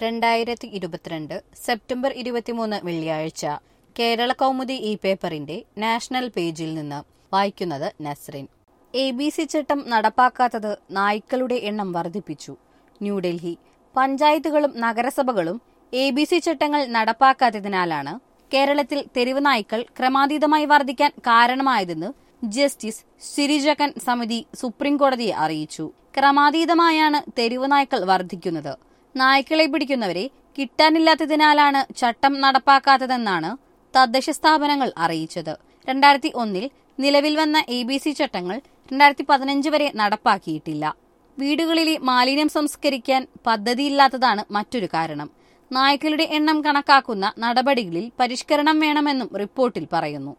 രണ്ടായിരത്തി ഇരുപത്തിരണ്ട് സെപ്റ്റംബർ ഇരുപത്തിമൂന്ന് വെള്ളിയാഴ്ച കേരള കൗമുദി ഈ പേപ്പറിന്റെ നാഷണൽ പേജിൽ നിന്ന് വായിക്കുന്നത് നസ്രിൻ എ ബി സി ചട്ടം നടപ്പാക്കാത്തത് നായ്ക്കളുടെ എണ്ണം വർദ്ധിപ്പിച്ചു ന്യൂഡൽഹി പഞ്ചായത്തുകളും നഗരസഭകളും എ ബി സി ചട്ടങ്ങൾ നടപ്പാക്കാത്തതിനാലാണ് കേരളത്തിൽ തെരുവ് നായ്ക്കൾ ക്രമാതീതമായി വർദ്ധിക്കാൻ കാരണമായതെന്ന് ജസ്റ്റിസ് സിരിജകൻ സമിതി സുപ്രീം കോടതിയെ അറിയിച്ചു ക്രമാതീതമായാണ് തെരുവ് നായ്ക്കൾ വർദ്ധിക്കുന്നത് നായ്ക്കളെ പിടിക്കുന്നവരെ കിട്ടാനില്ലാത്തതിനാലാണ് ചട്ടം നടപ്പാക്കാത്തതെന്നാണ് തദ്ദേശ സ്ഥാപനങ്ങൾ അറിയിച്ചത് രണ്ടായിരത്തി ഒന്നിൽ നിലവിൽ വന്ന എ ബി സി ചട്ടങ്ങൾ രണ്ടായിരത്തി പതിനഞ്ച് വരെ നടപ്പാക്കിയിട്ടില്ല വീടുകളിലെ മാലിന്യം സംസ്കരിക്കാൻ പദ്ധതിയില്ലാത്തതാണ് മറ്റൊരു കാരണം നായ്ക്കളുടെ എണ്ണം കണക്കാക്കുന്ന നടപടികളിൽ പരിഷ്കരണം വേണമെന്നും റിപ്പോർട്ടിൽ പറയുന്നു